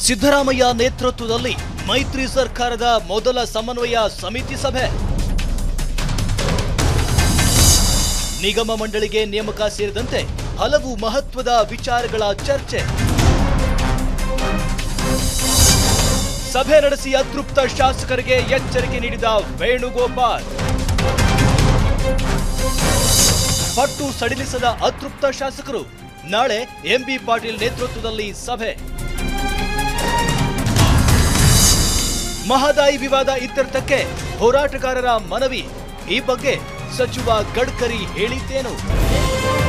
ಸಿದ್ದರಾಮಯ್ಯ ನೇತೃತ್ವದಲ್ಲಿ ಮೈತ್ರಿ ಸರ್ಕಾರದ ಮೊದಲ ಸಮನ್ವಯ ಸಮಿತಿ ಸಭೆ ನಿಗಮ ಮಂಡಳಿಗೆ ನೇಮಕ ಸೇರಿದಂತೆ ಹಲವು ಮಹತ್ವದ ವಿಚಾರಗಳ ಚರ್ಚೆ ಸಭೆ ನಡೆಸಿ ಅತೃಪ್ತ ಶಾಸಕರಿಗೆ ಎಚ್ಚರಿಕೆ ನೀಡಿದ ವೇಣುಗೋಪಾಲ್ ಪಟ್ಟು ಸಡಿಲಿಸದ ಅತೃಪ್ತ ಶಾಸಕರು ನಾಳೆ ಎಂಬಿ ಪಾಟೀಲ್ ನೇತೃತ್ವದಲ್ಲಿ ಸಭೆ ಮಹದಾಯಿ ವಿವಾದ ಇತ್ಯರ್ಥಕ್ಕೆ ಹೋರಾಟಗಾರರ ಮನವಿ ಈ ಬಗ್ಗೆ ಸಚಿವ ಗಡ್ಕರಿ ಹೇಳಿದ್ದೇನು